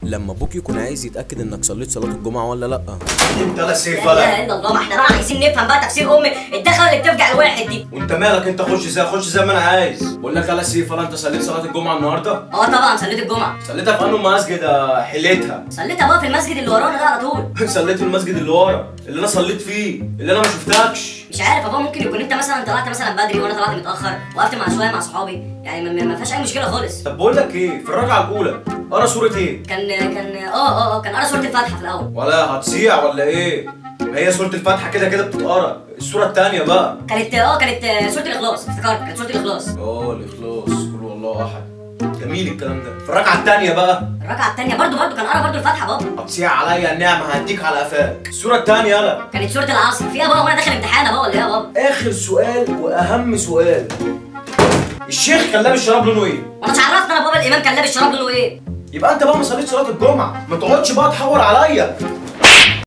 لما ابوك يكون عايز يتاكد انك صليت صلاه الجمعه ولا لا انت لا سيف لا ولا اله الا الله ما احنا بقى عايزين نفهم بقى تفسير امي الدخله اللي بتفجع الواحد دي وانت مالك انت خش زي خش زي ما انا عايز بقول لك يا سيف ولا انت صليت صلاه الجمعه النهارده اه طبعا صليت الجمعه صليتها في انه مسجد آه، حليتها صليتها بقى في المسجد اللي ورانا ده على طول صليت في المسجد اللي ورا اللي انا صليت فيه اللي انا ما شفتكش مش عارف ابا ممكن يكون انت مثلا طلعت مثلا بدري وانا طلعت متاخر وقفت مع شويه مع صحابي يعني ما- ما ما فيهاش اي مشكله خالص طب بقول لك ايه في الركعه الاولى قرا سوره ايه كان كان اه اه اه كان قرا سوره الفاتحه في الاول ولا هتصيع ولا ايه ما هي سوره الفاتحه كده كده بتتقرا السوره الثانيه بقى كانت اه كانت آه، سوره الاخلاص افتكرت كانت سوره الاخلاص اه الاخلاص قل هو الله احد جميل الكلام ده في الركعه الثانيه بقى الركعه الثانيه برضو برضو كان قرا برضو الفاتحه بابا هتصيع عليا النعمه هديك على قفاك السوره الثانيه يلا كانت سوره العصر فيها بابا وانا داخل امتحان يا بابا ولا ايه يا بابا اخر سؤال واهم سؤال الشيخ كان لابس شراب لونه ايه وانا مش عرفت انا بابا الامام كان لابس شراب لونه ايه يبقى انت بقى ما صليتش صلاه الجمعه ما تقعدش بقى تحور عليا